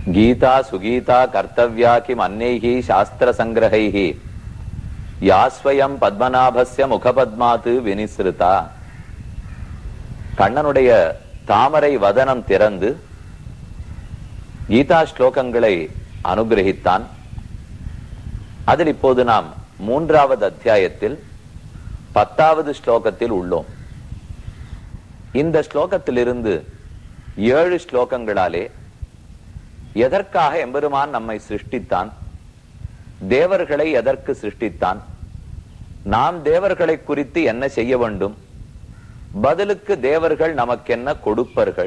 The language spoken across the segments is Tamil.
கீதா சுகீதா கர்த்தவ்யா கிம் அன்னைஹி சாஸ்திர சங்கிரகைஹி யாஸ்வயம் பத்மநாபஸ்ய முகபத்மாத்து வினிசிருதா கண்ணனுடைய தாமரை வதனம் திறந்து கீதா ஸ்லோகங்களை அனுகிரகித்தான் அதில் இப்போது நாம் மூன்றாவது அத்தியாயத்தில் பத்தாவது ஸ்லோகத்தில் உள்ளோம் இந்த ஸ்லோகத்திலிருந்து ஏழு ஸ்லோகங்களாலே எதற்காக எம்பெருமான் நம்மை சிருஷ்டித்தான் தேவர்களை எதற்கு சிருஷ்டித்தான் நாம் தேவர்களை குறித்து என்ன செய்ய வேண்டும் பதிலுக்கு தேவர்கள் நமக்கென்ன கொடுப்பர்கள்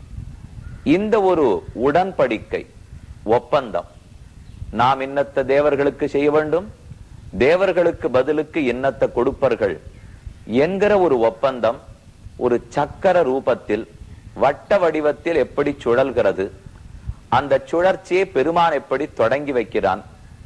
இந்த ஒரு உடன்படிக்கை ஒப்பந்தம் நாம் இன்னத்த தேவர்களுக்கு செய்ய வேண்டும் தேவர்களுக்கு பதிலுக்கு இன்னத்த கொடுப்பர்கள் என்கிற ஒரு ஒப்பந்தம் ஒரு சக்கர ரூபத்தில் வட்ட வடிவத்தில் எப்படி சுழல்கிறது அந்த சுழற்சியை பெருமான் எப்படி தொடங்கி வைக்கிறான்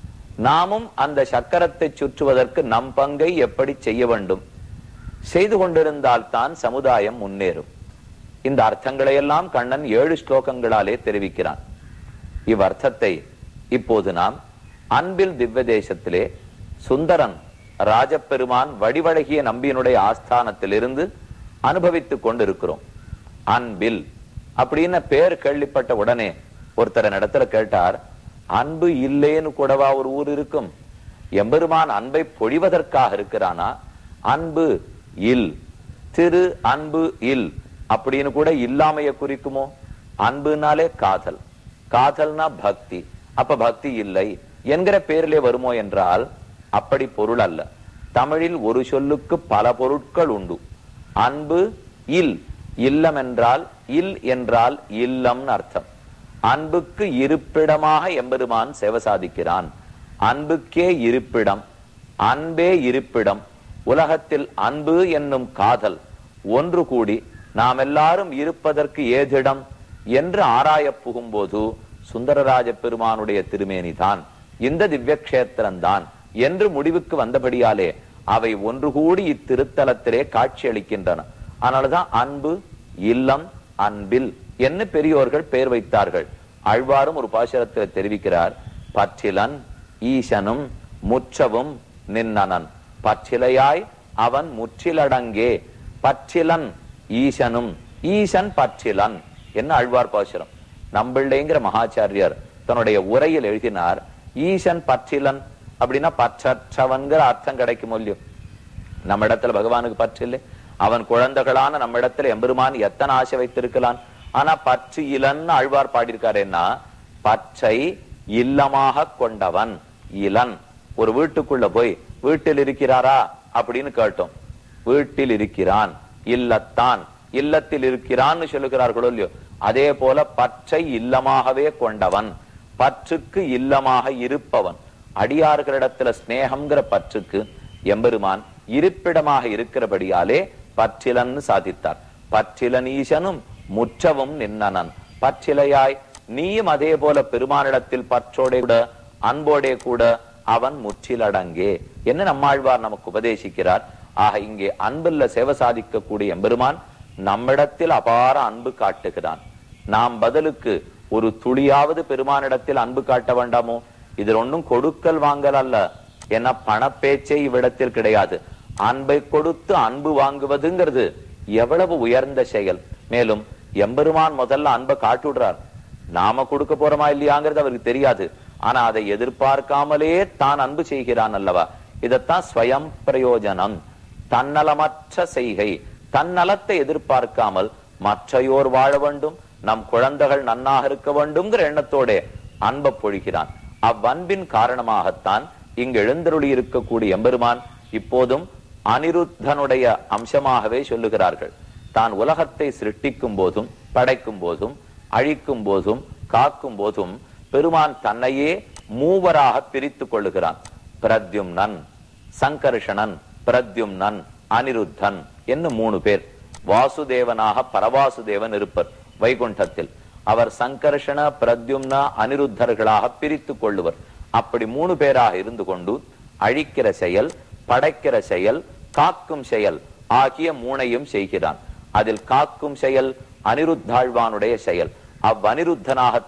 நாமும் அந்த சக்கரத்தை சுற்றுவதற்கு நம் பங்கை எப்படி செய்ய வேண்டும் செய்து கொண்டிருந்தால் தான் சமுதாயம் முன்னேறும் இந்த அர்த்தங்களை எல்லாம் கண்ணன் ஏழு ஸ்லோகங்களாலே தெரிவிக்கிறான் இவ்வர்த்தத்தை இப்போது நாம் அன்பில் திவ்ய தேசத்திலே சுந்தரன் ராஜப்பெருமான் வடிவழகிய நம்பியினுடைய ஆஸ்தானத்திலிருந்து அனுபவித்துக் கொண்டிருக்கிறோம் அன்பில் அப்படின்னு பேர் கேள்விப்பட்ட உடனே ஒருத்தர் இடத்துல கேட்டார் அன்பு இல்லேன்னு கூடவா ஒரு ஊர் இருக்கும் எம்பெருமான் அன்பை பொழிவதற்காக இருக்கிறானா அன்பு இல் திரு அன்பு இல் அப்படின்னு கூட இல்லாமைய குறிக்குமோ அன்புனாலே காதல் காதல்னா பக்தி அப்ப பக்தி இல்லை என்கிற பேரிலே வருமோ என்றால் அப்படி பொருள் அல்ல தமிழில் ஒரு சொல்லுக்கு பல பொருட்கள் உண்டு அன்பு இல் இல்லம் என்றால் இல் என்றால் இல்லம்னு அர்த்தம் அன்புக்கு இருப்பிடமாக எம்பெருமான் சேவை சாதிக்கிறான் அன்புக்கே இருப்பிடம் அன்பே இருப்பிடம் உலகத்தில் அன்பு என்னும் காதல் ஒன்று கூடி நாம் எல்லாரும் இருப்பதற்கு ஏதிடம் என்று ஆராய புகும்போது சுந்தரராஜ பெருமானுடைய திருமேனிதான் இந்த திவ்ய கஷேத்திரம்தான் என்று முடிவுக்கு வந்தபடியாலே அவை ஒன்று கூடி இத்திருத்தலத்திலே காட்சி அளிக்கின்றன அதனாலதான் அன்பு இல்லம் அன்பில் என்று பெரியோர்கள் பெயர் வைத்தார்கள் அழ்வாரும் ஒரு பாசுரத்தில் தெரிவிக்கிறார் பற்றிலன் ஈசனும் முற்றவும் நின்னனன் பற்றிலையாய் அவன் முற்றிலடங்கே பற்றிலன் ஈசனும் ஈசன் பற்றிலன் என்ன அழ்வார் பாசுரம் நம்பிள்ளைங்கிற மகாச்சாரியர் தன்னுடைய உரையில் எழுதினார் ஈசன் பற்றிலன் அப்படின்னா பற்றற்றவன்கிற அர்த்தம் கிடைக்கும் இல்லையோ நம்ம இடத்துல பகவானுக்கு பற்றில்லை அவன் குழந்தைகளான நம்ம இடத்துல எம்பெருமான் எத்தனை ஆசை வைத்திருக்கலாம் ஆனா பற்று இளன்னு ஆழ்வார் பாடியிருக்காருன்னா பற்றை இல்லமாக கொண்டவன் இளன் ஒரு வீட்டுக்குள்ள போய் வீட்டில் இருக்கிறாரா அப்படின்னு கேட்டோம் வீட்டில் இருக்கிறான் இல்லத்தான் இல்லத்தில் இருக்கிறான்னு சொல்லுகிறார்களோ இல்லையோ அதே போல பற்றை இல்லமாகவே கொண்டவன் பற்றுக்கு இல்லமாக இருப்பவன் அடியார்களிடத்துல ஸ்னேகம்ங்கிற பற்றுக்கு எம்பெருமான் இருப்பிடமாக இருக்கிறபடியாலே பற்றிலன்னு சாதித்தார் பற்றிலன் ஈசனும் முற்றவும் நின்னனன் பற்றிலையாய் நீயும் அதே போல பெருமானிடத்தில் பற்றோடே கூட அன்போடே கூட அவன் முற்றிலடங்கே என்ன நம்மாழ்வார் நமக்கு உபதேசிக்கிறார் ஆக இங்கே அன்புள்ள சேவை சாதிக்கக்கூடிய எம்பெருமான் நம்மிடத்தில் அபார அன்பு காட்டுகிறான் நாம் பதிலுக்கு ஒரு துளியாவது பெருமானிடத்தில் அன்பு காட்ட வேண்டாமோ இதில் ஒன்றும் கொடுக்கல் வாங்கல் அல்ல ஏன்னா பணப்பேச்சே இவ்விடத்தில் கிடையாது அன்பை கொடுத்து அன்பு வாங்குவதுங்கிறது எவ்வளவு உயர்ந்த செயல் மேலும் எம்பெருமான் முதல்ல அன்பை காட்டுடுறார் நாம கொடுக்க போறோமா இல்லையாங்கிறது அவருக்கு தெரியாது ஆனா அதை எதிர்பார்க்காமலே தான் அன்பு செய்கிறான் அல்லவா இதத்தான் ஸ்வயம் பிரயோஜனம் தன்னலமற்ற செய்கை தன்னலத்தை எதிர்பார்க்காமல் மற்றையோர் வாழ வேண்டும் நம் குழந்தைகள் நன்னாக இருக்க வேண்டும்ங்கிற எண்ணத்தோட அன்பை பொழிகிறான் அவ்வன்பின் காரணமாகத்தான் இங்கு எழுந்தருளி இருக்கக்கூடிய எம்பெருமான் இப்போதும் அனிருத்தனுடைய அம்சமாகவே சொல்லுகிறார்கள் தான் உலகத்தை சிருஷ்டிக்கும் போதும் படைக்கும் போதும் அழிக்கும் போதும் காக்கும் போதும் பெருமான் தன்னையே மூவராக பிரித்துக் கொள்ளுகிறான் பிரத்யும்னன் சங்கர்ஷணன் பிரத்யும்னன் அனிருத்தன் என்று மூணு பேர் வாசுதேவனாக பரவாசுதேவன் இருப்பர் வைகுண்டத்தில் அவர் சங்கர்ஷண பிரத்யும்ன அனிருத்தர்களாக பிரித்துக் கொள்ளுவர் அப்படி மூணு பேராக இருந்து கொண்டு அழிக்கிற செயல் படைக்கிற செயல் காக்கும் செயல் ஆகிய மூனையும் செய்கிறான் அதில் காக்கும் செயல் அனிருத்தாழ்வானுடைய செயல் அவ்வனிருத்தனாகத்தான்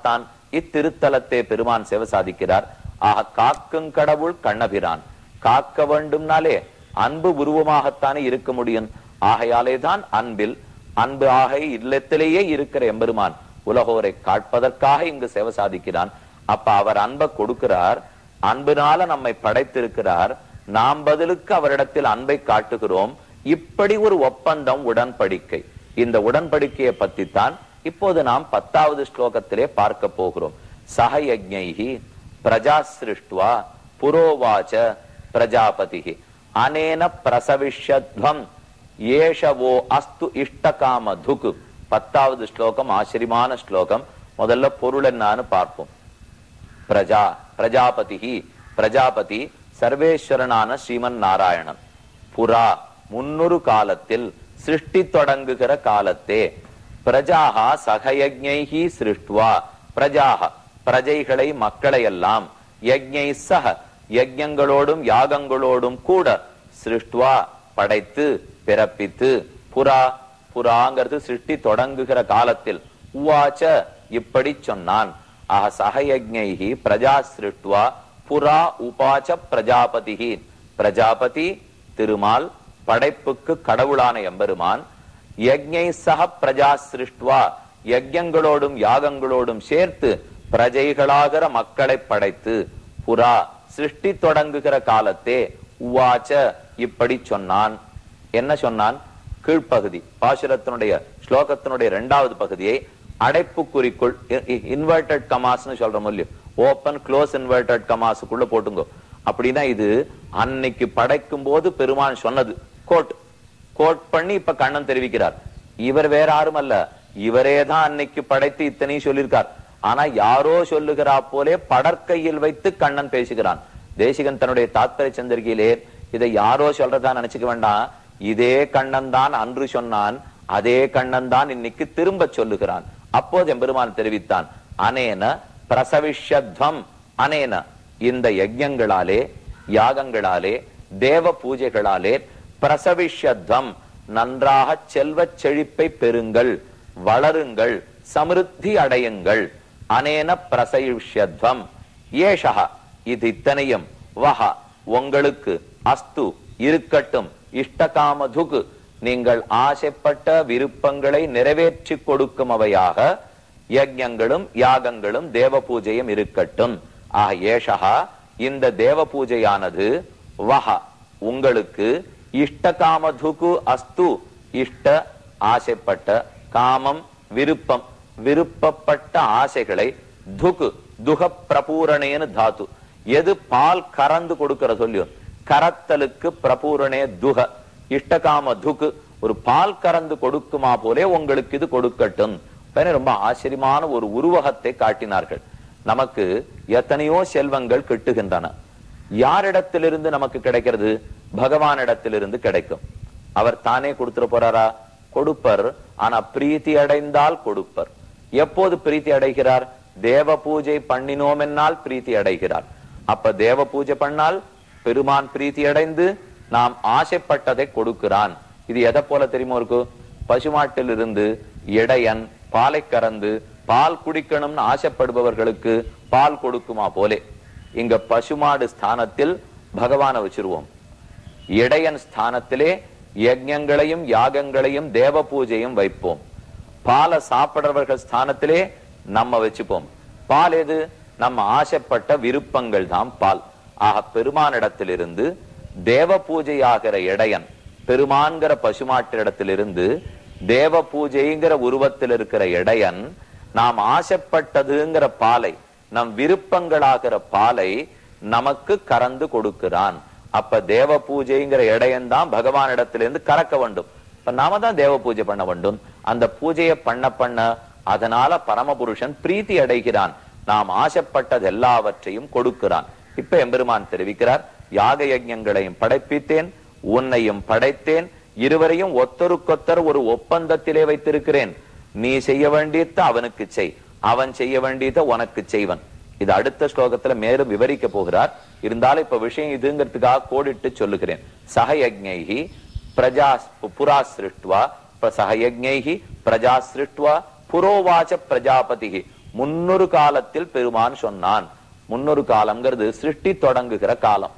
இத்திருத்தலத்தே பெருமான் சேவை சாதிக்கிறார் ஆக காக்கும் கடவுள் கண்ணபிரான் காக்க வேண்டும்னாலே அன்பு உருவமாகத்தானே இருக்க முடியும் ஆகையாலே தான் அன்பில் அன்பு ஆகை இல்லத்திலேயே இருக்கிற எம்பெருமான் உலகோரை காட்பதற்காக இங்கு சேவை சாதிக்கிறான் அப்ப அவர் அன்பை கொடுக்கிறார் அன்பினால நம்மை படைத்திருக்கிறார் நாம் பதிலுக்கு அவரிடத்தில் அன்பை காட்டுகிறோம் இப்படி ஒரு ஒப்பந்தம் உடன்படிக்கை இந்த உடன்படிக்கையை பத்தித்தான் இப்போது நாம் பத்தாவது ஸ்லோகத்திலே பார்க்க போகிறோம் சகயஜ்ஞைஹி பிரஜா சிருஷ்டுவா புரோவாச்ச பிரஜாபதி அனேன பிரசவிஷ்யத்வம் ஏஷவோ அஸ்து இஷ்டகாம துக்கு பத்தாவது ஸ்லோகம் ஆச்சரியமான ஸ்லோகம் முதல்ல பொருள் என்னன்னு பார்ப்போம் பிரஜா பிரஜாபதி பிரஜாபதி சர்வேஸ்வரனான ஸ்ரீமன் நாராயணன் புறா முன்னொரு காலத்தில் சிருஷ்டி தொடங்குகிற காலத்தே பிரஜாகா சகயஜ்ஞைஹி சிருஷ்டுவா பிரஜாக பிரஜைகளை மக்களை எல்லாம் யஜ்ஞை சக யஜ்ஞங்களோடும் யாகங்களோடும் கூட சிருஷ்டுவா படைத்து பிறப்பித்து புறா புறாங்கிறது சிருஷ்டி தொடங்குகிற காலத்தில் உவாச்ச இப்படி சொன்னான் ஆக சகயஜ்ஞைஹி பிரஜா சிருஷ்டுவா புறா உபாச்ச பிரஜாபதிஹி பிரஜாபதி திருமால் படைப்புக்கு கடவுளான எம்பெருமான் யஜ்ஞை சக பிரஜா சிருஷ்டுவா யஜ்ஞங்களோடும் யாகங்களோடும் சேர்த்து பிரஜைகளாகிற மக்களை படைத்து புறா சிருஷ்டி தொடங்குகிற காலத்தே உவாச்ச இப்படி சொன்னான் என்ன சொன்னான் கீழ்ப்பகுதி பாசுரத்தினுடைய ஸ்லோகத்தினுடைய இரண்டாவது பகுதியை அடைப்புக்குறிக்குள் இன்வெர்டட் கமாஸ்னு சொல்றோம் இல்லையோ ஓப்பன் க்ளோஸ் இன்வெர்டட் கமாஸுக்குள்ள போட்டுங்க அப்படின்னா இது அன்னைக்கு படைக்கும் போது பெருமான் சொன்னது கோட் கோட் பண்ணி இப்ப கண்ணன் தெரிவிக்கிறார் இவர் வேற யாரும் அல்ல இவரே தான் அன்னைக்கு படைத்து இத்தனையும் சொல்லியிருக்கார் ஆனா யாரோ சொல்லுகிறா போலே படற்கையில் வைத்து கண்ணன் பேசுகிறான் தேசிகன் தன்னுடைய தாத்பரிய சந்திரிகையிலே இதை யாரோ சொல்றதா நினைச்சுக்க வேண்டாம் இதே கண்ணன் தான் அன்று சொன்னான் அதே கண்ணன் தான் இன்னைக்கு திரும்ப சொல்லுகிறான் அப்போது எம்பெருமான் தெரிவித்தான் அனேன பிரசவிஷத்வம் அனேன இந்த யஜ்ஞங்களாலே யாகங்களாலே தேவ பூஜைகளாலே பிரசவிஷத்வம் நன்றாக செல்வச் செழிப்பை பெறுங்கள் வளருங்கள் சமிருத்தி அடையுங்கள் அனேன பிரசவிஷத்வம் ஏஷக இது இத்தனையும் வஹ உங்களுக்கு அஸ்து இருக்கட்டும் இஷ்டகாமதுகு நீங்கள் ஆசைப்பட்ட விருப்பங்களை நிறைவேற்றி கொடுக்கும் அவையாக யஜ்ஞங்களும் யாகங்களும் தேவ பூஜையும் இருக்கட்டும் ஆக ஏஷகா இந்த தேவ பூஜையானது வஹ உங்களுக்கு இஷ்டகாமதுகு அஸ்து இஷ்ட ஆசைப்பட்ட காமம் விருப்பம் விருப்பப்பட்ட ஆசைகளை துகு துக பிரபூரணேன்னு தாத்து எது பால் கறந்து கொடுக்கிற சொல்லியும் கரத்தலுக்கு பிரபூரணே துக இஷ்டகாம துக்கு ஒரு பால் கறந்து கொடுக்குமா போலே உங்களுக்கு இது கொடுக்கட்டும் ரொம்ப ஆச்சரியமான ஒரு உருவகத்தை காட்டினார்கள் நமக்கு எத்தனையோ செல்வங்கள் கிட்டுகின்றன யாரிடத்திலிருந்து நமக்கு கிடைக்கிறது பகவானிடத்திலிருந்து கிடைக்கும் அவர் தானே கொடுத்துட போறாரா கொடுப்பர் ஆனா பிரீத்தி அடைந்தால் கொடுப்பர் எப்போது பிரீத்தி அடைகிறார் தேவ பூஜை பண்ணினோம் என்னால் பிரீத்தி அடைகிறார் அப்ப தேவ பூஜை பண்ணால் பெருமான் பிரீத்தி அடைந்து நாம் ஆசைப்பட்டதை கொடுக்கிறான் இது எதை போல தெரியுமோ இருக்கு பசுமாட்டிலிருந்து இடையன் பாலை கறந்து பால் குடிக்கணும்னு ஆசைப்படுபவர்களுக்கு பால் கொடுக்குமா போலே இங்க பசுமாடு ஸ்தானத்தில் பகவானை வச்சிருவோம் இடையன் ஸ்தானத்திலே யஜ்ஞங்களையும் யாகங்களையும் தேவ பூஜையும் வைப்போம் பாலை சாப்பிடுறவர்கள் ஸ்தானத்திலே நம்ம வச்சுப்போம் பால் எது நம்ம ஆசைப்பட்ட விருப்பங்கள் தான் பால் ஆக பெருமானிடத்திலிருந்து தேவ பூஜையாகிற இடையன் பெருமான்கிற பசுமாட்டிடத்திலிருந்து தேவ பூஜைங்கிற உருவத்தில் இருக்கிற இடையன் நாம் ஆசைப்பட்டதுங்கிற பாலை நம் விருப்பங்களாகிற பாலை நமக்கு கறந்து கொடுக்கிறான் அப்ப தேவ பூஜைங்கிற இடையன் தான் பகவானிடத்திலிருந்து கறக்க வேண்டும் இப்ப நாம தான் தேவ பூஜை பண்ண வேண்டும் அந்த பூஜையை பண்ண பண்ண அதனால பரமபுருஷன் பிரீத்தி அடைகிறான் நாம் ஆசைப்பட்டது எல்லாவற்றையும் கொடுக்கிறான் இப்ப எம்பெருமான் தெரிவிக்கிறார் யாக யஜ்ஞங்களையும் படைப்பித்தேன் உன்னையும் படைத்தேன் இருவரையும் ஒத்தருக்கொத்தர் ஒரு ஒப்பந்தத்திலே வைத்திருக்கிறேன் நீ செய்ய வேண்டியத அவனுக்கு செய் அவன் செய்ய வேண்டியத உனக்கு செய்வன் இது அடுத்த ஸ்லோகத்துல மேலும் விவரிக்க போகிறார் இருந்தாலும் இப்ப விஷயம் இதுங்கிறதுக்காக கோடிட்டு சொல்லுகிறேன் சகயஜ்ஞைஹி பிரஜா புரா சிருஷ்டுவா சகயஜ்ஞைஹி பிரஜா சிருஷ்டுவா புரோவாச்ச பிரஜாபதி முன்னொரு காலத்தில் பெருமான் சொன்னான் முன்னொரு காலம்ங்கிறது சிருஷ்டி தொடங்குகிற காலம்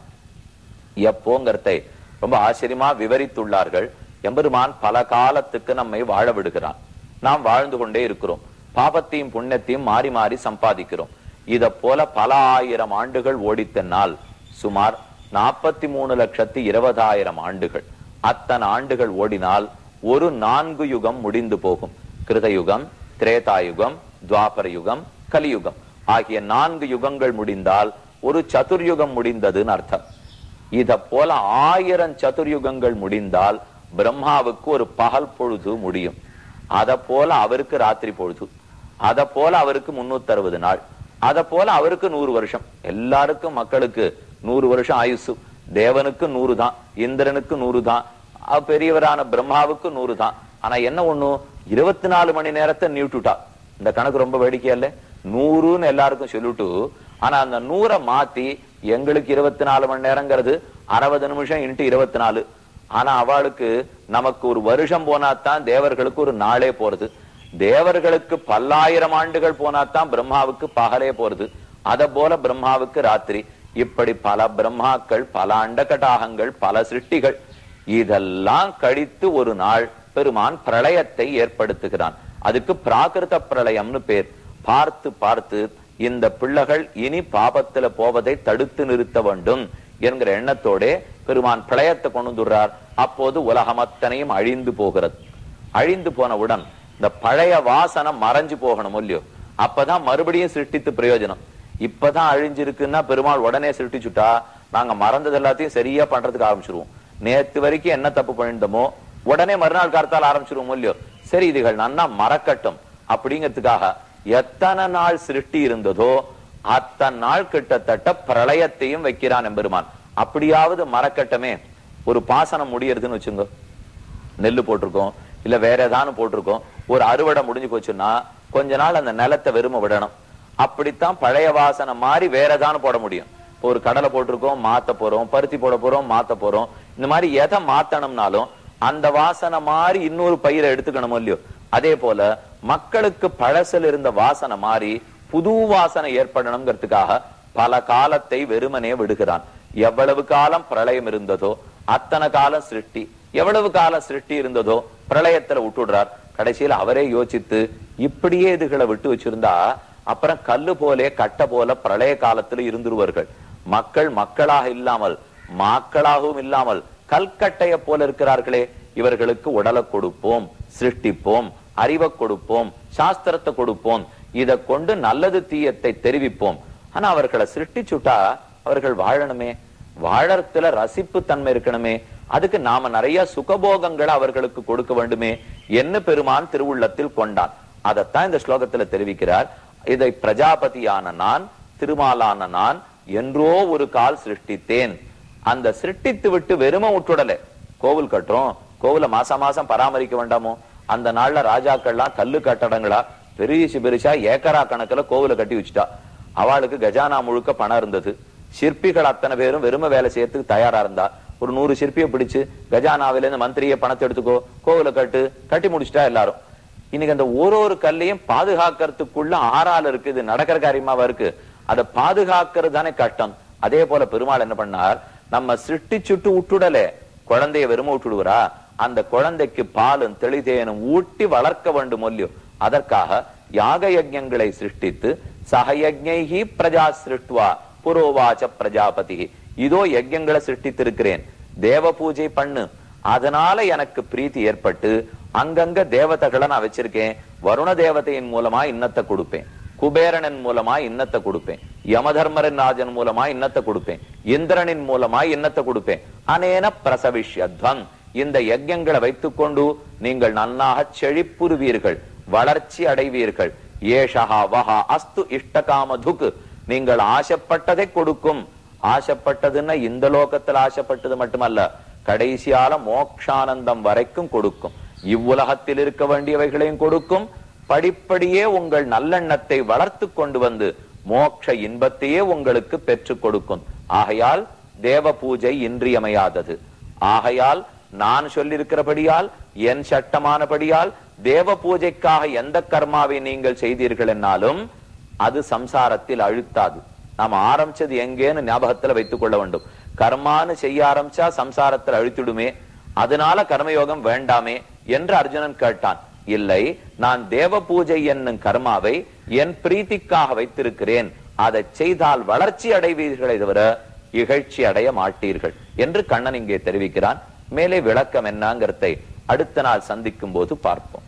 எப்போங்கிறதை ரொம்ப ஆச்சரியமா விவரித்துள்ளார்கள் எம்பெருமான் பல காலத்துக்கு நம்மை வாழ விடுகிறான் நாம் வாழ்ந்து கொண்டே இருக்கிறோம் பாபத்தையும் புண்ணியத்தையும் மாறி மாறி சம்பாதிக்கிறோம் இத போல பல ஆயிரம் ஆண்டுகள் ஓடித்தனால் சுமார் நாற்பத்தி மூணு லட்சத்தி இருபதாயிரம் ஆண்டுகள் அத்தனை ஆண்டுகள் ஓடினால் ஒரு நான்கு யுகம் முடிந்து போகும் கிருதயுகம் திரேதாயுகம் துவாபர யுகம் கலியுகம் ஆகிய நான்கு யுகங்கள் முடிந்தால் ஒரு சதுர்யுகம் முடிந்ததுன்னு அர்த்தம் இத போல ஆயிரம் சதுர்யுகங்கள் முடிந்தால் பிரம்மாவுக்கு ஒரு பகல் பொழுது முடியும் அத போல அவருக்கு ராத்திரி பொழுது அத போல அவருக்கு முன்னூத்தி அறுபது நாள் அத போல அவருக்கு நூறு வருஷம் எல்லாருக்கும் மக்களுக்கு நூறு வருஷம் ஆயுசு தேவனுக்கு நூறு தான் இந்திரனுக்கு நூறு தான் அஹ் பெரியவரான பிரம்மாவுக்கு நூறு தான் ஆனா என்ன ஒண்ணு இருபத்தி நாலு மணி நேரத்தை நீட்டுட்டா இந்த கணக்கு ரொம்ப வேடிக்கையா இல்ல நூறுன்னு எல்லாருக்கும் சொல்லிட்டு ஆனா அந்த நூறை மாத்தி எங்களுக்கு இருபத்தி நாலு மணி நேரங்கிறது அறுபது நிமிஷம் இன்ட்டு இருபத்தி நாலு ஆனா அவளுக்கு நமக்கு ஒரு வருஷம் போனாதான் தேவர்களுக்கு ஒரு நாளே போறது தேவர்களுக்கு பல்லாயிரம் ஆண்டுகள் போனாதான் பிரம்மாவுக்கு பகலே போறது அத போல பிரம்மாவுக்கு ராத்திரி இப்படி பல பிரம்மாக்கள் பல அண்டகடாகங்கள் பல சிருஷ்டிகள் இதெல்லாம் கழித்து ஒரு நாள் பெருமான் பிரளயத்தை ஏற்படுத்துகிறான் அதுக்கு பிராகிருத பிரளயம்னு பேர் பார்த்து பார்த்து இந்த பிள்ளைகள் இனி பாபத்துல போவதை தடுத்து நிறுத்த வேண்டும் என்கிற எண்ணத்தோட பெருமான் பிரளயத்தை கொண்டு வந்துடுறார் அப்போது உலகம் அத்தனையும் அழிந்து போகிறது அழிந்து போனவுடன் இந்த பழைய வாசனை மறைஞ்சு போகணும் இல்லையோ அப்பதான் மறுபடியும் சிருஷ்டித்து பிரயோஜனம் இப்பதான் அழிஞ்சிருக்குன்னா பெருமாள் உடனே சிருஷ்டிச்சுட்டா நாங்க மறந்தது எல்லாத்தையும் சரியா பண்றதுக்கு ஆரம்பிச்சிருவோம் நேத்து வரைக்கும் என்ன தப்பு பண்ணிட்டோமோ உடனே மறுநாள் காலத்தால் ஆரம்பிச்சிருவோம் இல்லையோ சரி இதுகள் நன்னா மறக்கட்டும் அப்படிங்கிறதுக்காக எத்தனை நாள் சிருஷ்டி இருந்ததோ அத்தனை நாள் கிட்டத்தட்ட பிரளயத்தையும் வைக்கிறான் எம்பெருமான் அப்படியாவது மறக்கட்டமே ஒரு பாசனம் முடியறதுன்னு வச்சுங்க நெல்லு போட்டிருக்கோம் இல்ல வேற ஏதானு போட்டிருக்கோம் ஒரு அறுவடை முடிஞ்சு போச்சுன்னா கொஞ்ச நாள் அந்த நிலத்தை வெறும விடணும் அப்படித்தான் பழைய வாசனை மாதிரி வேற ஏதானு போட முடியும் இப்போ ஒரு கடலை போட்டிருக்கோம் மாத்த போறோம் பருத்தி போட போறோம் மாத்த போறோம் இந்த மாதிரி எதை மாத்தணும்னாலும் அந்த வாசனை மாதிரி இன்னொரு பயிரை எடுத்துக்கணும் இல்லையோ அதே போல மக்களுக்கு பழசில் இருந்த வாசனை மாறி புது வாசனை ஏற்படணுங்கிறதுக்காக பல காலத்தை வெறுமனே விடுகிறான் எவ்வளவு காலம் பிரளயம் இருந்ததோ அத்தனை காலம் சிருஷ்டி எவ்வளவு காலம் சிருஷ்டி இருந்ததோ பிரளயத்துல விட்டுடுறார் கடைசியில் அவரே யோசித்து இப்படியே இதுகளை விட்டு வச்சிருந்தா அப்புறம் கல்லு போலே கட்ட போல பிரளய காலத்துல இருந்துருவார்கள் மக்கள் மக்களாக இல்லாமல் மாக்களாகவும் இல்லாமல் கல்கட்டைய போல இருக்கிறார்களே இவர்களுக்கு உடலை கொடுப்போம் சிருஷ்டிப்போம் அறிவை கொடுப்போம் சாஸ்திரத்தை கொடுப்போம் இதை கொண்டு நல்லது தீயத்தை தெரிவிப்போம் ஆனா அவர்களை சிருஷ்டிச்சுட்டா அவர்கள் வாழணுமே வாழறதுல ரசிப்பு தன்மை இருக்கணுமே அதுக்கு நாம நிறைய சுகபோகங்களை அவர்களுக்கு கொடுக்க வேண்டுமே என்ன பெருமான் திருவுள்ளத்தில் கொண்டான் அதைத்தான் இந்த ஸ்லோகத்துல தெரிவிக்கிறார் இதை பிரஜாபதியான நான் திருமாலான நான் என்றோ ஒரு கால் சிருஷ்டித்தேன் அந்த சிருஷ்டித்து விட்டு வெறும விட்டுடல கோவில் கட்டுறோம் கோவில மாசம் மாசம் பராமரிக்க வேண்டாமோ அந்த நாள்ல ராஜாக்கள்லாம் கல்லு கட்டடங்களா பெருசு பெருசா ஏக்கரா கணக்குல கோவில கட்டி வச்சுட்டா அவளுக்கு கஜானா முழுக்க பணம் இருந்தது சிற்பிகள் அத்தனை பேரும் வெறும வேலை செய்யறதுக்கு தயாரா இருந்தா ஒரு நூறு சிற்பியை பிடிச்சு கஜானாவில இருந்து மந்திரிய பணத்தை எடுத்துக்கோ கோவில கட்டு கட்டி முடிச்சிட்டா எல்லாரும் இன்னைக்கு அந்த ஒரு ஒரு கல்லையும் பாதுகாக்கிறதுக்குள்ள ஆறால் இருக்கு இது நடக்கிற காரியமாவா இருக்கு அதை பாதுகாக்கிறது தானே கஷ்டம் அதே போல பெருமாள் என்ன பண்ணார் நம்ம சிருஷ்டிச்சுட்டு விட்டுடல குழந்தைய வெறும விட்டுடுவரா அந்த குழந்தைக்கு பாலும் தெளிதேனும் ஊட்டி வளர்க்க வேண்டும் இல்லையோ அதற்காக யாக யஜ்ஞங்களை சிருஷ்டித்து சகயஜ்ஞைஹி பிரஜா சிருஷ்டுவா புரோவாச்ச பிரஜாபதி இதோ யஜ்ஞங்களை சிருஷ்டித்திருக்கிறேன் தேவ பூஜை பண்ணு அதனால எனக்கு பிரீத்தி ஏற்பட்டு அங்கங்க தேவதைகளை நான் வச்சிருக்கேன் வருண தேவதையின் மூலமா இன்னத்தை கொடுப்பேன் குபேரனின் மூலமா இன்னத்தை கொடுப்பேன் யமதர்மரின் ராஜன் மூலமா இன்னத்தை கொடுப்பேன் இந்திரனின் மூலமா இன்னத்தை கொடுப்பேன் அனேன பிரசவிஷ்யத்வம் இந்த யஜ்யங்களை வைத்துக்கொண்டு நீங்கள் நன்னாக செழிப்புறுவீர்கள் வளர்ச்சி அடைவீர்கள் ஏஷஹா வஹா அஸ்து இஷ்டகாமதுக்கு நீங்கள் ஆசைப்பட்டதை கொடுக்கும் ஆசைப்பட்டதுன்னா இந்த லோகத்தில் ஆசைப்பட்டது மட்டுமல்ல கடைசியால மோக்ஷானந்தம் வரைக்கும் கொடுக்கும் இவ்வுலகத்தில் இருக்க வேண்டியவைகளையும் கொடுக்கும் படிப்படியே உங்கள் நல்லெண்ணத்தை வளர்த்து கொண்டு வந்து மோட்ச இன்பத்தையே உங்களுக்கு பெற்றுக் கொடுக்கும் ஆகையால் தேவ பூஜை இன்றியமையாதது ஆகையால் நான் சொல்லியிருக்கிறபடியால் என் சட்டமானபடியால் தேவ பூஜைக்காக எந்த கர்மாவை நீங்கள் செய்தீர்கள் என்னாலும் அது சம்சாரத்தில் அழுத்தாது நாம ஆரம்பிச்சது எங்கேன்னு ஞாபகத்துல வைத்துக் கொள்ள வேண்டும் கர்மான்னு செய்ய ஆரம்பிச்சா சம்சாரத்தில் அழுத்திடுமே அதனால கர்மயோகம் வேண்டாமே என்று அர்ஜுனன் கேட்டான் இல்லை நான் தேவ பூஜை என்னும் கர்மாவை என் பிரீத்திக்காக வைத்திருக்கிறேன் அதை செய்தால் வளர்ச்சி அடைவீர்களே தவிர இகழ்ச்சி அடைய மாட்டீர்கள் என்று கண்ணன் இங்கே தெரிவிக்கிறான் மேலே விளக்கம் என்னங்கிறதை அடுத்த நாள் சந்திக்கும் போது பார்ப்போம்